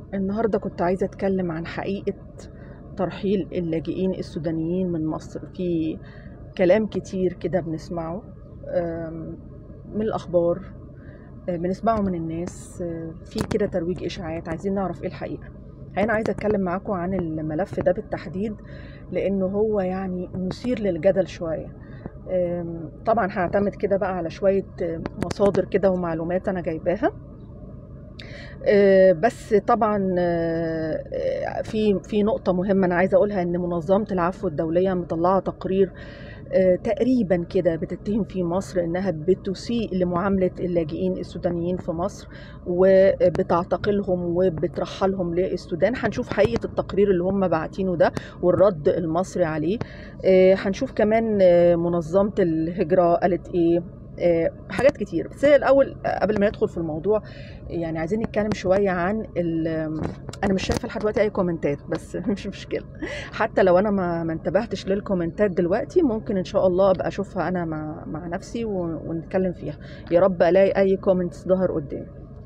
النهاردة كنت عايزة أتكلم عن حقيقة ترحيل اللاجئين السودانيين من مصر في كلام كتير كده بنسمعه آم، من الأخبار آه، بنسمعه من الناس آه، في كده ترويج إشاعات عايزين نعرف إيه الحقيقة أنا عايزة أتكلم معاكم عن الملف ده بالتحديد لأنه هو يعني مثير للجدل شوية آم، طبعا هعتمد كده بقى على شوية آه، مصادر كده ومعلومات أنا جايباها آه، بس طبعا آه، آه، في في نقطة مهمة أنا عايزة أقولها إن منظمة العفو الدولية مطلعة تقرير آه، تقريبا كده بتتهم في مصر إنها بتسيء لمعاملة اللاجئين السودانيين في مصر وبتعتقلهم وبترحلهم للسودان هنشوف حقيقة التقرير اللي هم باعتينه ده والرد المصري عليه آه، هنشوف كمان آه، منظمة الهجرة قالت إيه آه، حاجات كتير بس هي الاول آه، قبل ما ندخل في الموضوع يعني عايزين نتكلم شويه عن ال- انا مش شايفه لحد دلوقتي اي كومنتات بس مش مشكله حتى لو انا ما ما انتبهتش للكومنتات دلوقتي ممكن ان شاء الله ابقى اشوفها انا مع مع نفسي و- ونتكلم فيها يا رب الاقي اي كومنتس ظهر قدامي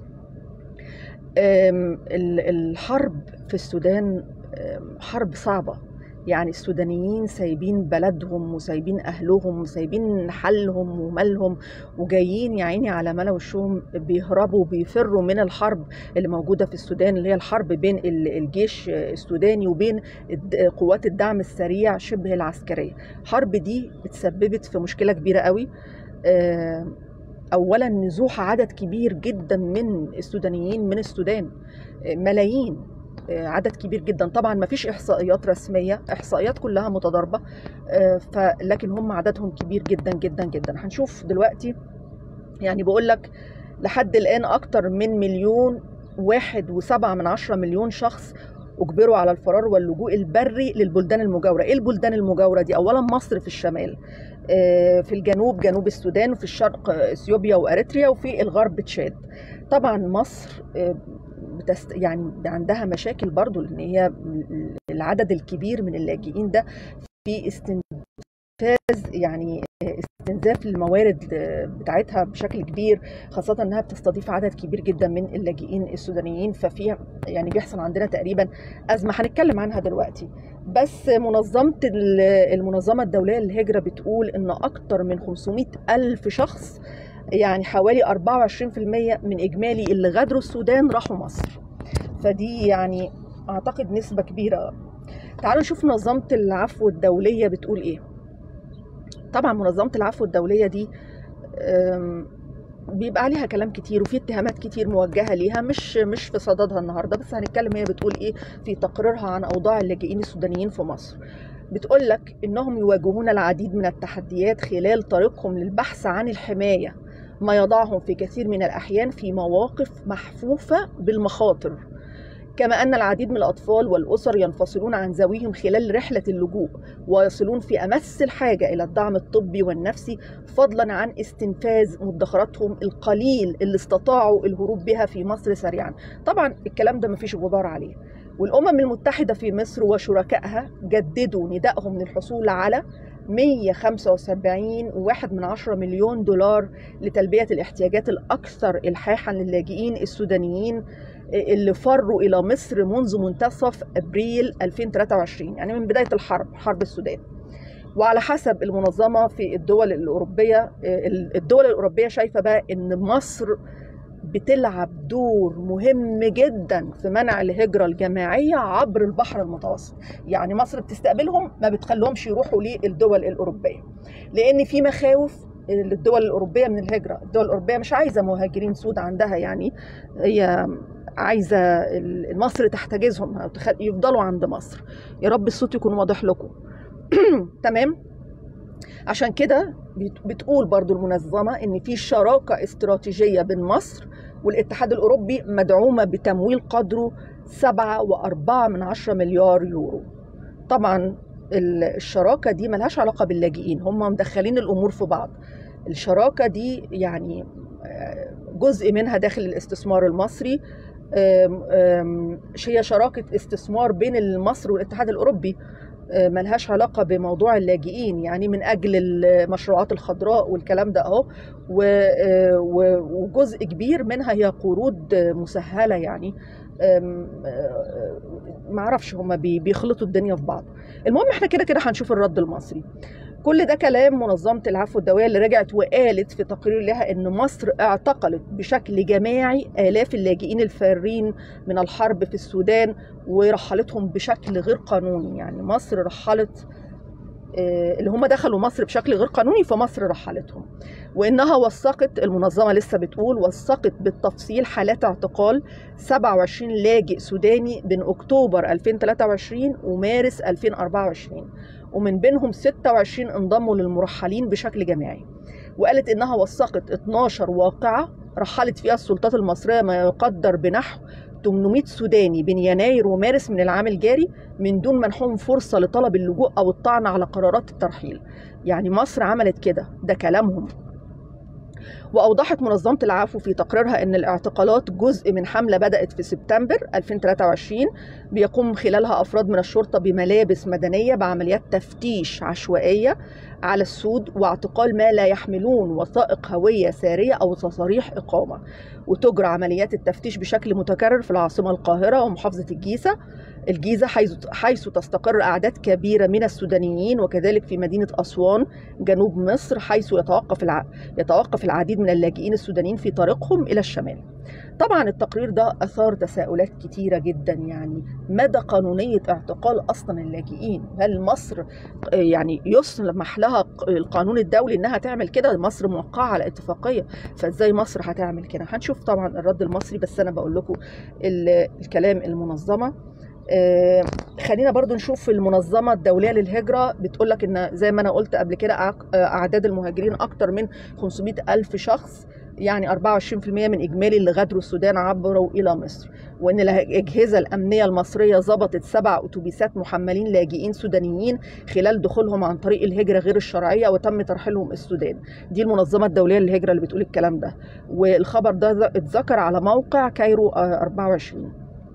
أم، ال- الحرب في السودان أم، حرب صعبة يعني السودانيين سايبين بلدهم وسايبين أهلهم وسايبين حلهم ومالهم وجايين يا عيني على ملا وشهم بيهربوا بيفروا من الحرب اللي موجودة في السودان اللي هي الحرب بين ال- الجيش السوداني وبين الد- قوات الدعم السريع شبه العسكرية الحرب دي اتسببت في مشكلة كبيرة قوي أم، اولا نزوح عدد كبير جدا من السودانيين من السودان ملايين عدد كبير جدا طبعا ما فيش احصائيات رسميه احصائيات كلها متضاربه فلكن هم عددهم كبير جدا جدا جدا هنشوف دلوقتي يعني بقول لك لحد الان اكتر من مليون واحد وسبعة من عشرة مليون شخص اجبروا على الفرار واللجوء البري للبلدان المجاوره ايه البلدان المجاوره دي اولا مصر في الشمال آه، في الجنوب جنوب السودان وفي الشرق آه، اثيوبيا واريتريا وفي الغرب تشاد طبعا مصر آه، بتست يعني عندها مشاكل برضو لان هي العدد الكبير من اللاجئين ده في استنفاذ يعني استنزاف الموارد بتاعتها بشكل كبير خاصة انها بتستضيف عدد كبير جدا من اللاجئين السودانيين ففي يعني بيحصل عندنا تقريبا أزمة هنتكلم عنها دلوقتي بس منظمة ال- المنظمة الدولية للهجرة بتقول ان اكتر من 500 ألف شخص يعني حوالي 24% من اجمالي اللي غادروا السودان راحوا مصر فدي يعني اعتقد نسبة كبيرة تعالوا نشوف منظمة العفو الدولية بتقول ايه طبعا منظمة العفو الدولية دي أم، بيبقى عليها كلام كتير وفي اتهامات كتير موجهة ليها مش مش في صددها النهارده بس هنتكلم هي بتقول ايه في تقريرها عن اوضاع اللاجئين السودانيين في مصر بتقول لك انهم يواجهون العديد من التحديات خلال طريقهم للبحث عن الحماية ما يضعهم في كثير من الاحيان في مواقف محفوفة بالمخاطر كما أن العديد من الأطفال والأسر ينفصلون عن ذويهم خلال رحلة اللجوء ويصلون في أمس الحاجة إلى الدعم الطبي والنفسي فضلا عن استنفاذ مدخراتهم القليل اللي استطاعوا الهروب بها في مصر سريعا طبعا الكلام ده مفيش غبار عليه والأمم المتحدة في مصر وشركائها جددوا ندائهم للحصول على 175 وواحد من عشرة مليون دولار لتلبية الاحتياجات الأكثر إلحاحا للاجئين السودانيين اللي فروا إلى مصر منذ منتصف أبريل 2023 يعني من بداية الحرب حرب السودان وعلى حسب المنظمة في الدول الأوروبية الدول الأوروبية شايفة بقى إن مصر بتلعب دور مهم جدا في منع الهجرة الجماعية عبر البحر المتوسط يعني مصر بتستقبلهم ما بتخليهمش يروحوا للدول الأوروبية لأن في مخاوف للدول الأوروبية من الهجرة الدول الأوروبية مش عايزة مهاجرين سود عندها يعني هي عايزة ال- مصر تحتجزهم تخ- يفضلوا عند مصر يا رب الصوت يكون واضح لكم تمام عشان كده بت- بتقول برضو المنظمة ان في شراكة استراتيجية بين مصر والاتحاد الاوروبي مدعومة بتمويل قدره سبعة واربعة من عشرة مليار يورو طبعا ال- الشراكة دي ملهاش علاقة باللاجئين هم مدخلين الامور في بعض الشراكة دي يعني آه، جزء منها داخل الاستثمار المصري آم، آم، هي شراكة استثمار بين مصر والاتحاد الأوروبي آه، ملهاش علاقة بموضوع اللاجئين يعني من أجل المشروعات الخضراء والكلام ده أهو و- آه، و- وجزء كبير منها هي قروض آه، مسهلة يعني أم، آه، معرفش هما بي- بيخلطوا الدنيا في بعض المهم احنا كده كده هنشوف الرد المصري كل ده كلام منظمة العفو الدولية اللي رجعت وقالت في تقرير لها ان مصر اعتقلت بشكل جماعي الاف اللاجئين الفارين من الحرب في السودان ورحلتهم بشكل غير قانوني يعني مصر رحلت آه، اللي هم دخلوا مصر بشكل غير قانوني فمصر رحلتهم وانها وثقت المنظمه لسه بتقول وثقت بالتفصيل حالات اعتقال 27 لاجئ سوداني بين اكتوبر 2023 ومارس 2024 ومن بينهم 26 انضموا للمرحلين بشكل جماعي وقالت انها وثقت 12 واقعه رحلت فيها السلطات المصريه ما يقدر بنحو 800 سوداني بين يناير ومارس من العام الجاري من دون منحهم فرصه لطلب اللجوء او الطعن على قرارات الترحيل يعني مصر عملت كده ده كلامهم وأوضحت منظمة العفو في تقريرها أن الاعتقالات جزء من حملة بدأت في سبتمبر 2023 بيقوم خلالها أفراد من الشرطة بملابس مدنية بعمليات تفتيش عشوائية على السود واعتقال ما لا يحملون وثائق هوية سارية أو تصاريح إقامة وتجرى عمليات التفتيش بشكل متكرر في العاصمة القاهرة ومحافظة الجيزة الجيزة حيث, حيث تستقر أعداد كبيرة من السودانيين وكذلك في مدينة أسوان جنوب مصر حيث يتوقف الع... يتوقف العديد من اللاجئين السودانيين في طريقهم إلى الشمال طبعا التقرير ده أثار تساؤلات كتيرة جدا يعني مدى قانونية اعتقال أصلا اللاجئين هل مصر يعني يسمح لها القانون الدولي إنها تعمل كده مصر موقعة على اتفاقية فإزاي مصر هتعمل كده هنشوف طبعا الرد المصري بس أنا بقول لكم ال- الكلام المنظمة آه، خلينا برضو نشوف المنظمة الدولية للهجرة بتقول لك ان زي ما انا قلت قبل كده أع- آه، اعداد المهاجرين اكتر من 500 الف شخص يعني 24% من اجمالي اللي غادروا السودان عبروا الى مصر وان الاجهزه الامنيه المصريه ضبطت سبع اتوبيسات محملين لاجئين سودانيين خلال دخولهم عن طريق الهجره غير الشرعيه وتم ترحيلهم السودان دي المنظمه الدوليه للهجره اللي بتقول الكلام ده والخبر ده ذ- اتذكر على موقع كايرو آه، 24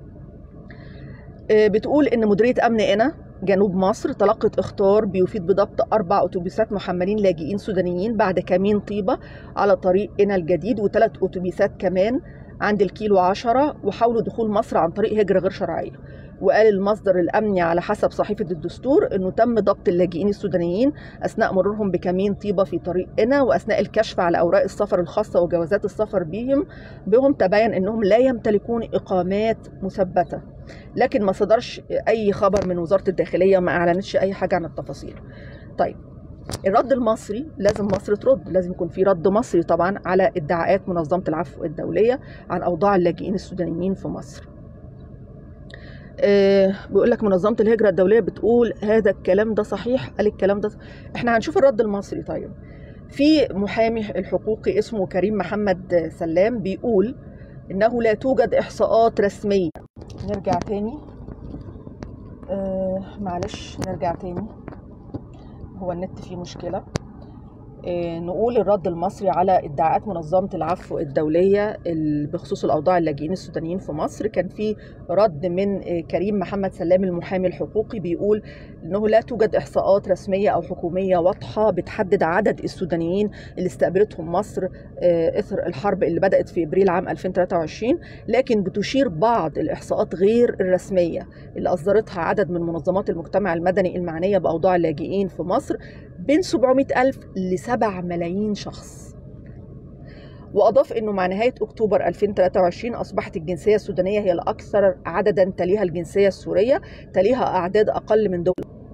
آه، بتقول ان مديريه امن قنا جنوب مصر تلقت اخطار بيفيد بضبط اربع اتوبيسات محملين لاجئين سودانيين بعد كمين طيبه على طريق قنا الجديد وثلاث اتوبيسات كمان عند الكيلو عشرة وحاولوا دخول مصر عن طريق هجرة غير شرعية وقال المصدر الأمني على حسب صحيفة الدستور أنه تم ضبط اللاجئين السودانيين أثناء مرورهم بكمين طيبة في طريق قنا وأثناء الكشف على أوراق السفر الخاصة وجوازات السفر بهم بهم تبين أنهم لا يمتلكون إقامات مثبتة لكن ما صدرش اي خبر من وزاره الداخليه ما اعلنتش اي حاجه عن التفاصيل طيب الرد المصري لازم مصر ترد لازم يكون في رد مصري طبعا على ادعاءات منظمه العفو الدوليه عن اوضاع اللاجئين السودانيين في مصر آه بيقول لك منظمه الهجره الدوليه بتقول هذا الكلام ده صحيح قال الكلام ده احنا هنشوف الرد المصري طيب في محامي الحقوقي اسمه كريم محمد سلام بيقول انه لا توجد احصاءات رسميه نرجع تاني آه معلش نرجع تاني هو النت فيه مشكلة آه نقول الرد المصري على ادعاءات منظمة العفو الدولية ال- بخصوص الأوضاع اللاجئين السودانيين في مصر كان في رد من آه كريم محمد سلام المحامي الحقوقي بيقول انه لا توجد احصاءات رسميه او حكوميه واضحه بتحدد عدد السودانيين اللي استقبلتهم مصر آه، اثر الحرب اللي بدات في ابريل عام 2023 لكن بتشير بعض الاحصاءات غير الرسميه اللي اصدرتها عدد من منظمات المجتمع المدني المعنيه باوضاع اللاجئين في مصر بين 700 الف ل 7 ملايين شخص واضاف انه مع نهايه اكتوبر 2023 اصبحت الجنسيه السودانيه هي الاكثر عددا تليها الجنسيه السوريه تليها اعداد اقل من دول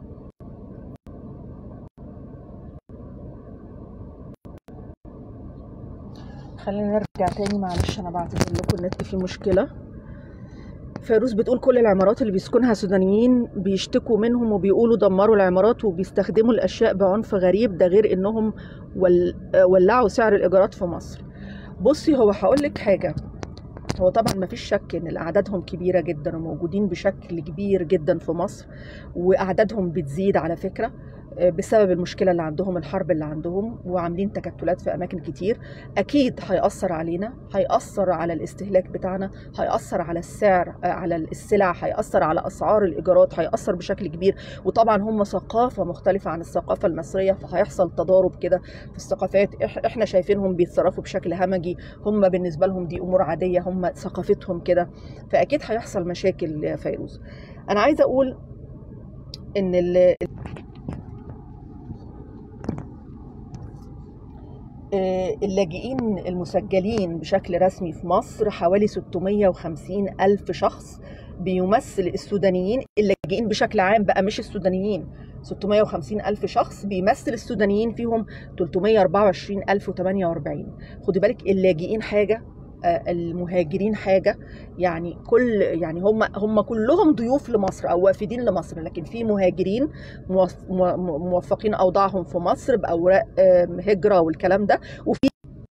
خلينا نرجع تاني معلش انا بعتذر لكم النت فيه مشكله فيروز بتقول كل العمارات اللي بيسكنها سودانيين بيشتكوا منهم وبيقولوا دمروا العمارات وبيستخدموا الاشياء بعنف غريب ده غير انهم ول... ولعوا سعر الايجارات في مصر بصي هو هقول لك حاجه هو طبعا ما فيش شك ان اعدادهم كبيره جدا وموجودين بشكل كبير جدا في مصر واعدادهم بتزيد على فكره بسبب المشكلة اللي عندهم الحرب اللي عندهم وعاملين تكتلات في أماكن كتير أكيد هيأثر علينا هيأثر على الاستهلاك بتاعنا هيأثر على السعر على السلع هيأثر على أسعار الإيجارات هيأثر بشكل كبير وطبعا هم ثقافة مختلفة عن الثقافة المصرية فهيحصل تضارب كده في الثقافات احنا شايفينهم بيتصرفوا بشكل همجي هم بالنسبة لهم دي أمور عادية هم ثقافتهم كده فأكيد هيحصل مشاكل يا فيروز أنا عايزة أقول إن اللاجئين المسجلين بشكل رسمي في مصر حوالي 650 ألف شخص بيمثل السودانيين اللاجئين بشكل عام بقى مش السودانيين 650 ألف شخص بيمثل السودانيين فيهم 324 ألف و48 خدي بالك اللاجئين حاجة المهاجرين حاجه يعني كل يعني هم هم كلهم ضيوف لمصر او وافدين لمصر لكن في مهاجرين موفقين اوضاعهم في مصر باوراق هجره والكلام ده وفي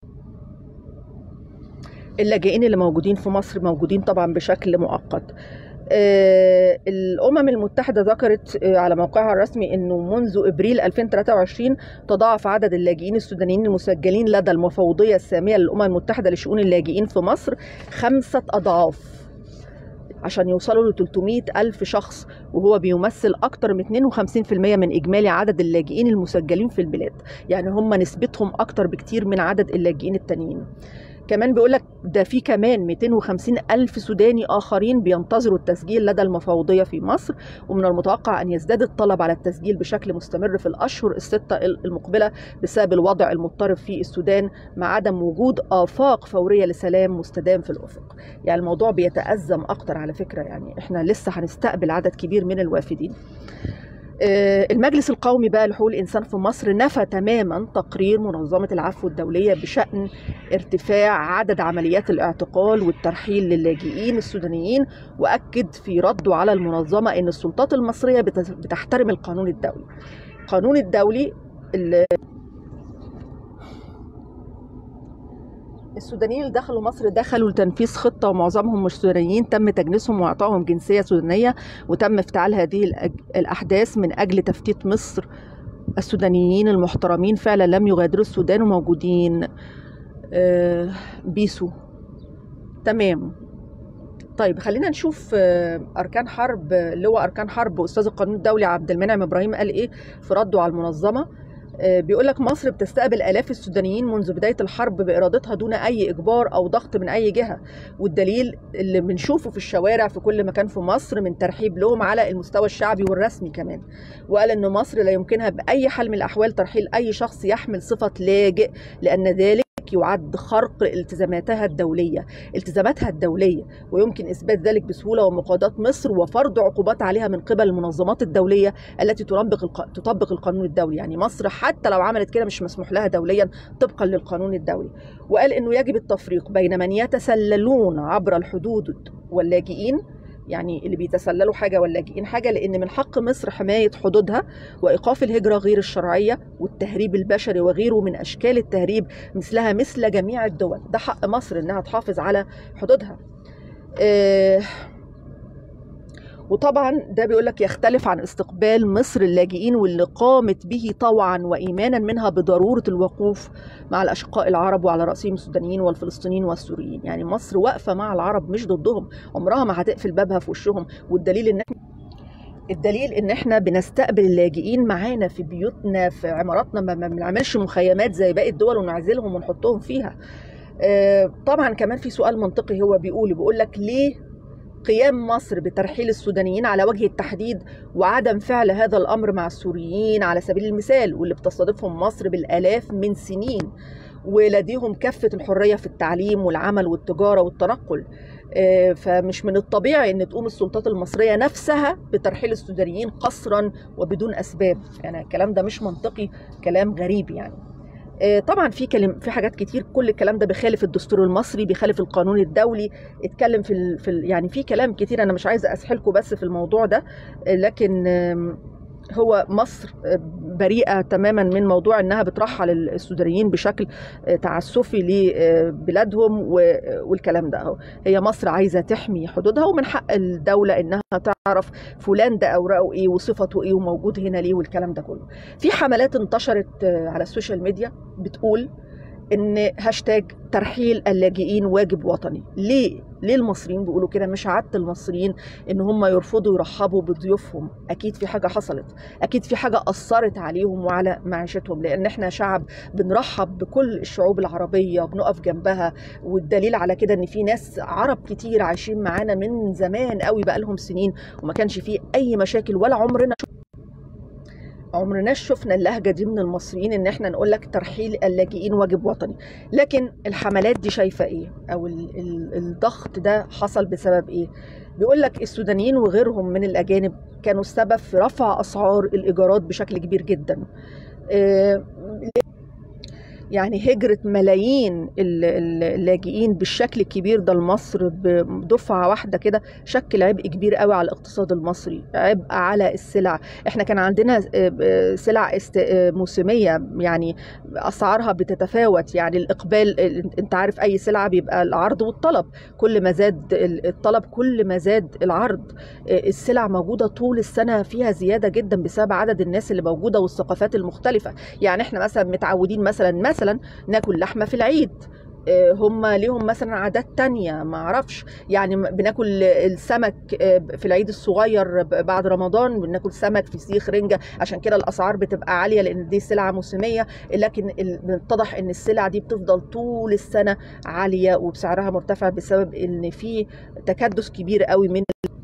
اللاجئين اللي موجودين في مصر موجودين طبعا بشكل مؤقت آه الامم المتحده ذكرت آه على موقعها الرسمي انه منذ ابريل 2023 تضاعف عدد اللاجئين السودانيين المسجلين لدى المفوضيه الساميه للامم المتحده لشؤون اللاجئين في مصر خمسه اضعاف عشان يوصلوا ل 300 ألف شخص وهو بيمثل أكتر من 52% من إجمالي عدد اللاجئين المسجلين في البلاد يعني هم نسبتهم أكتر بكتير من عدد اللاجئين التانيين كمان بيقول لك ده في كمان 250 ألف سوداني آخرين بينتظروا التسجيل لدى المفوضية في مصر ومن المتوقع أن يزداد الطلب على التسجيل بشكل مستمر في الأشهر الستة المقبلة بسبب الوضع المضطرب في السودان مع عدم وجود آفاق فورية لسلام مستدام في الأفق يعني الموضوع بيتأزم أكتر على فكرة يعني إحنا لسه هنستقبل عدد كبير من الوافدين المجلس القومي بقى لحقوق الانسان في مصر نفى تماما تقرير منظمه العفو الدوليه بشان ارتفاع عدد عمليات الاعتقال والترحيل للاجئين السودانيين واكد في رده على المنظمه ان السلطات المصريه بتحترم القانون الدولي القانون الدولي السودانيين اللي دخلوا مصر دخلوا لتنفيذ خطه ومعظمهم مش سودانيين تم تجنيسهم واعطائهم جنسيه سودانيه وتم افتعال هذه الاحداث من اجل تفتيت مصر السودانيين المحترمين فعلا لم يغادروا السودان وموجودين آه بيسو تمام طيب خلينا نشوف اركان حرب اللي هو اركان حرب استاذ القانون الدولي عبد المنعم ابراهيم قال ايه في رده على المنظمه بيقول لك مصر بتستقبل آلاف السودانيين منذ بداية الحرب بإرادتها دون أي إجبار أو ضغط من أي جهة والدليل اللي بنشوفه في الشوارع في كل مكان في مصر من ترحيب لهم على المستوى الشعبي والرسمي كمان وقال أن مصر لا يمكنها بأي حال من الأحوال ترحيل أي شخص يحمل صفة لاجئ لأن ذلك يعد خرق التزاماتها الدولية التزاماتها الدولية ويمكن إثبات ذلك بسهولة ومقاضاة مصر وفرض عقوبات عليها من قبل المنظمات الدولية التي تطبق الق... تطبق القانون الدولي يعني مصر حتى لو عملت كده مش مسموح لها دوليا طبقا للقانون الدولي وقال إنه يجب التفريق بين من يتسللون عبر الحدود واللاجئين يعني اللي بيتسللوا حاجة واللاجئين حاجة لأن من حق مصر حماية حدودها وإيقاف الهجرة غير الشرعية والتهريب البشري وغيره من أشكال التهريب مثلها مثل جميع الدول ده حق مصر إنها تحافظ على حدودها آه وطبعا ده بيقول لك يختلف عن استقبال مصر اللاجئين واللي قامت به طوعا وايمانا منها بضروره الوقوف مع الاشقاء العرب وعلى راسهم السودانيين والفلسطينيين والسوريين يعني مصر واقفه مع العرب مش ضدهم عمرها ما هتقفل بابها في وشهم والدليل ان احنا الدليل ان احنا بنستقبل اللاجئين معانا في بيوتنا في عماراتنا ما بنعملش مخيمات زي باقي الدول ونعزلهم ونحطهم فيها طبعا كمان في سؤال منطقي هو بيقول بيقول لك ليه قيام مصر بترحيل السودانيين على وجه التحديد وعدم فعل هذا الامر مع السوريين على سبيل المثال واللي بتستضيفهم مصر بالالاف من سنين ولديهم كافه الحريه في التعليم والعمل والتجاره والتنقل فمش من الطبيعي ان تقوم السلطات المصريه نفسها بترحيل السودانيين قسرا وبدون اسباب يعني الكلام ده مش منطقي كلام غريب يعني طبعا في كلام في حاجات كتير كل الكلام ده بيخالف الدستور المصري بيخالف القانون الدولي اتكلم في ال في ال يعني في كلام كتير انا مش عايزه اسحلكم بس في الموضوع ده لكن هو مصر بريئه تماما من موضوع انها بترحل السودانيين بشكل تعسفي لبلادهم والكلام ده هي مصر عايزه تحمي حدودها ومن حق الدوله انها تعرف فلان ده اوراقه ايه وصفته ايه وموجود هنا ليه والكلام ده كله في حملات انتشرت على السوشيال ميديا بتقول ان هاشتاج ترحيل اللاجئين واجب وطني ليه ليه المصريين بيقولوا كده مش عاده المصريين ان هم يرفضوا يرحبوا بضيوفهم اكيد في حاجه حصلت اكيد في حاجه اثرت عليهم وعلى معيشتهم لان احنا شعب بنرحب بكل الشعوب العربيه بنقف جنبها والدليل على كده ان في ناس عرب كتير عايشين معانا من زمان قوي بقى لهم سنين وما كانش فيه اي مشاكل ولا عمرنا عمرناش شفنا اللهجة دي من المصريين ان احنا نقول لك ترحيل اللاجئين واجب وطني لكن الحملات دي شايفة ايه او ال ال الضغط ده حصل بسبب ايه بيقول لك السودانيين وغيرهم من الاجانب كانوا السبب في رفع اسعار الايجارات بشكل كبير جدا آه يعني هجرة ملايين اللاجئين بالشكل الكبير ده لمصر بدفعة واحدة كده شكل عبء كبير قوي على الاقتصاد المصري عبء على السلع احنا كان عندنا سلع موسمية يعني أسعارها بتتفاوت يعني الإقبال انت عارف أي سلعة بيبقى العرض والطلب كل ما زاد الطلب كل ما زاد العرض السلع موجودة طول السنة فيها زيادة جدا بسبب عدد الناس اللي موجودة والثقافات المختلفة يعني احنا مثلا متعودين مثلا مثلا ناكل لحمه في العيد هم ليهم مثلا عادات تانية ما اعرفش يعني بناكل السمك في العيد الصغير بعد رمضان بناكل سمك فسيخ رنجة عشان كده الاسعار بتبقى عالية لان دي سلعة موسمية لكن بيتضح ان السلع دي بتفضل طول السنة عالية وبسعرها مرتفع بسبب ان في تكدس كبير قوي من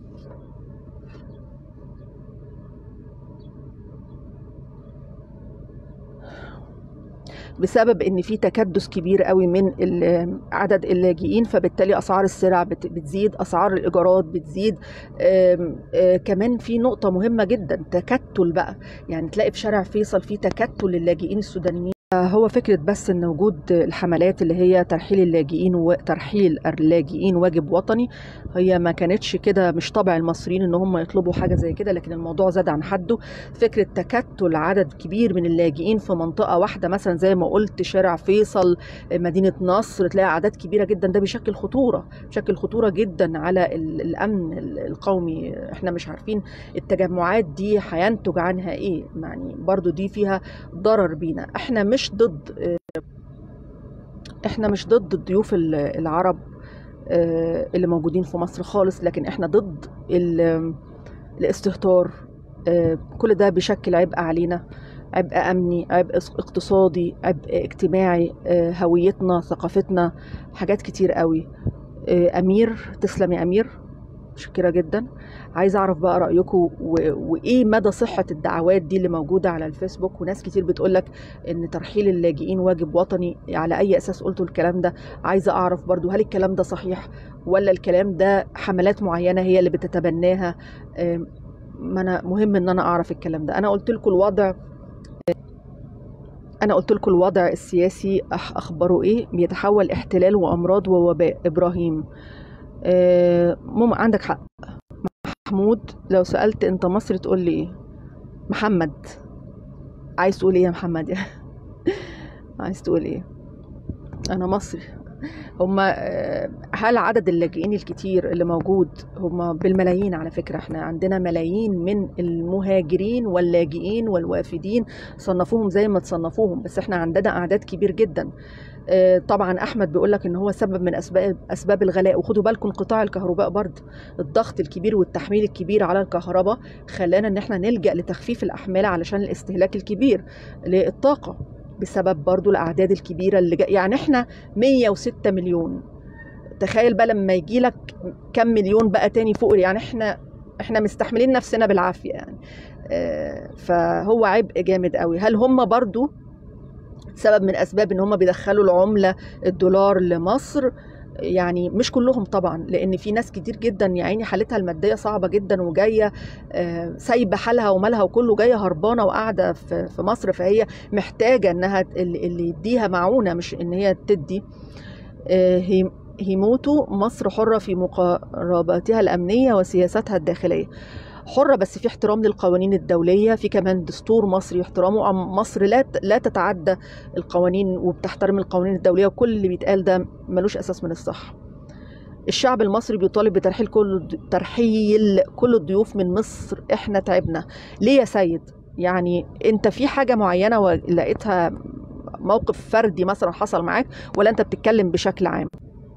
بسبب ان في تكدس كبير قوي من عدد اللاجئين فبالتالي اسعار السلع بتزيد اسعار الايجارات بتزيد آم آم كمان في نقطه مهمه جدا تكتل بقى يعني تلاقي في شارع فيصل في تكتل للاجئين السودانيين هو فكرة بس ان وجود الحملات اللي هي ترحيل اللاجئين وترحيل اللاجئين واجب وطني هي ما كانتش كده مش طبع المصريين ان هم يطلبوا حاجة زي كده لكن الموضوع زاد عن حده فكرة تكتل عدد كبير من اللاجئين في منطقة واحدة مثلا زي ما قلت شارع فيصل مدينة نصر تلاقي اعداد كبيرة جدا ده بيشكل خطورة بيشكل خطورة جدا على الامن القومي احنا مش عارفين التجمعات دي هينتج عنها ايه يعني برضو دي فيها ضرر بينا احنا مش ضد احنا مش ضد الضيوف العرب اللي موجودين في مصر خالص لكن احنا ضد الاستهتار كل ده بيشكل عبء علينا عبء امني عبء اقتصادي عبء اجتماعي هويتنا ثقافتنا حاجات كتير قوي امير تسلم يا امير متشكره جدا عايزه اعرف بقى رايكم و... وايه مدى صحه الدعوات دي اللي موجوده على الفيسبوك وناس كتير بتقول لك ان ترحيل اللاجئين واجب وطني على اي اساس قلتوا الكلام ده عايزه اعرف برضو هل الكلام ده صحيح ولا الكلام ده حملات معينه هي اللي بتتبناها ما انا مهم ان انا اعرف الكلام ده انا قلت لكم الوضع انا قلت لكم الوضع السياسي اخباره ايه بيتحول احتلال وامراض ووباء ابراهيم مم عندك حق محمود لو سألت انت مصري تقول لي ايه محمد عايز تقول ايه يا محمد يا عايز تقول ايه انا مصري هما هل عدد اللاجئين الكتير اللي موجود هما بالملايين على فكرة احنا عندنا ملايين من المهاجرين واللاجئين والوافدين صنفوهم زي ما تصنفوهم بس احنا عندنا اعداد كبير جدا طبعا احمد بيقول لك ان هو سبب من اسباب اسباب الغلاء وخدوا بالكم قطاع الكهرباء برضه الضغط الكبير والتحميل الكبير على الكهرباء خلانا ان احنا نلجا لتخفيف الاحمال علشان الاستهلاك الكبير للطاقه بسبب برضو الاعداد الكبيره اللي جا... يعني احنا 106 مليون تخيل بقى لما يجي لك كم مليون بقى تاني فوق يعني احنا احنا مستحملين نفسنا بالعافيه يعني اه فهو عبء جامد قوي هل هم برضو سبب من اسباب ان هم بيدخلوا العمله الدولار لمصر يعني مش كلهم طبعا لان في ناس كتير جدا يا عيني حالتها الماديه صعبه جدا وجايه سايبه حالها ومالها وكله جايه هربانه وقاعده في مصر فهي محتاجه انها اللي يديها معونه مش ان هي تدي هيموتوا مصر حره في مقارباتها الامنيه وسياستها الداخليه حره بس في احترام للقوانين الدوليه في كمان دستور مصري احترامه مصر لا ت- لا تتعدى القوانين وبتحترم القوانين الدوليه وكل اللي بيتقال ده ملوش اساس من الصحه الشعب المصري بيطالب بترحيل كل ترحيل كل الضيوف من مصر احنا تعبنا ليه يا سيد يعني انت في حاجه معينه ولقيتها موقف فردي مثلا حصل معاك ولا انت بتتكلم بشكل عام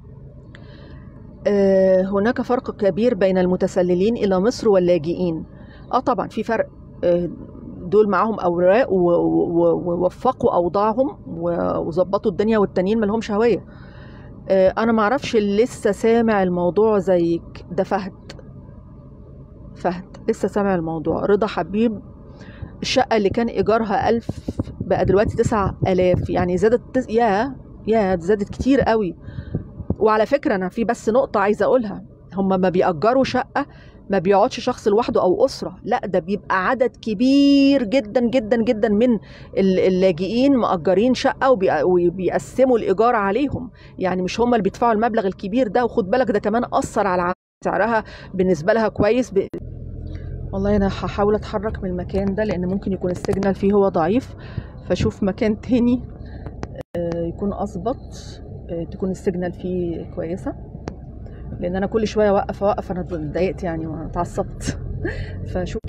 آه، هناك فرق كبير بين المتسللين الى مصر واللاجئين اه طبعا في فرق آه، دول معاهم اوراق و- و- و- ووفقوا اوضاعهم و- وظبطوا الدنيا والتانيين ملهمش هويه آه، انا معرفش اللي لسه سامع الموضوع زيك ده فهد فهد لسه سامع الموضوع رضا حبيب الشقة اللي كان إيجارها ألف بقى دلوقتي تسعة آلاف يعني زادت تس... يا يا زادت كتير قوي وعلى فكرة أنا في بس نقطة عايزة أقولها هم ما بيأجروا شقة ما بيقعدش شخص لوحده أو أسرة لا ده بيبقى عدد كبير جدا جدا جدا من ال- اللاجئين مأجرين شقة وبي- وبيقسموا الإيجار عليهم يعني مش هم اللي بيدفعوا المبلغ الكبير ده وخد بالك ده كمان أثر على ع- سعرها بالنسبة لها كويس ب... والله أنا هحاول أتحرك من المكان ده لأن ممكن يكون السيجنال فيه هو ضعيف فأشوف مكان تاني آه، يكون أظبط آه، تكون السيجنال فيه كويسة لأن أنا كل شوية أوقف أوقف أنا اتضايقت يعني واتعصبت فشوف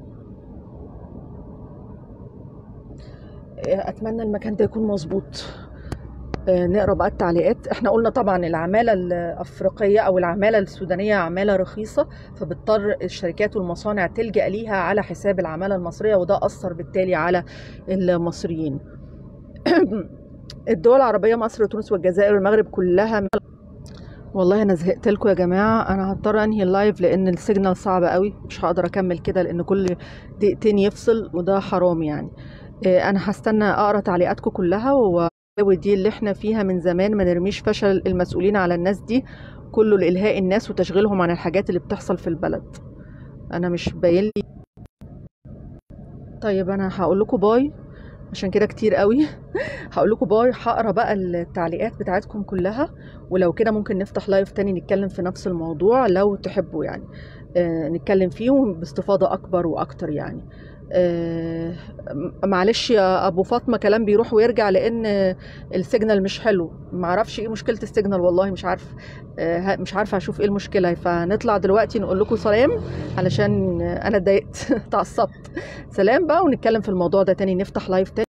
آه، أتمنى المكان ده يكون مظبوط آه، نقرا بقى التعليقات احنا قلنا طبعا العماله الافريقيه او العماله السودانيه عماله رخيصه فبتضطر الشركات والمصانع تلجا ليها على حساب العماله المصريه وده اثر بالتالي على المصريين الدول العربيه مصر تونس والجزائر والمغرب كلها والله انا زهقت لكم يا جماعه انا هضطر انهي اللايف لان السيجنال صعب قوي مش هقدر اكمل كده لان كل دقيقتين يفصل وده حرام يعني آه، انا هستنى اقرا تعليقاتكم كلها و ودي اللي احنا فيها من زمان ما نرميش فشل المسؤولين على الناس دي كله لإلهاء الناس وتشغيلهم عن الحاجات اللي بتحصل في البلد انا مش باين لي طيب انا هقول لكم باي عشان كده كتير قوي هقول لكم باي هقرا بقى التعليقات بتاعتكم كلها ولو كده ممكن نفتح لايف تاني نتكلم في نفس الموضوع لو تحبوا يعني آه نتكلم فيه باستفاضة أكبر وأكتر يعني آه معلش يا أبو فاطمة كلام بيروح ويرجع لأن السيجنال مش حلو معرفش إيه مشكلة السيجنال والله مش عارف آه مش عارفة أشوف إيه المشكلة فنطلع دلوقتي نقول لكم سلام علشان أنا اتضايقت اتعصبت سلام بقى ونتكلم في الموضوع ده تاني نفتح لايف تاني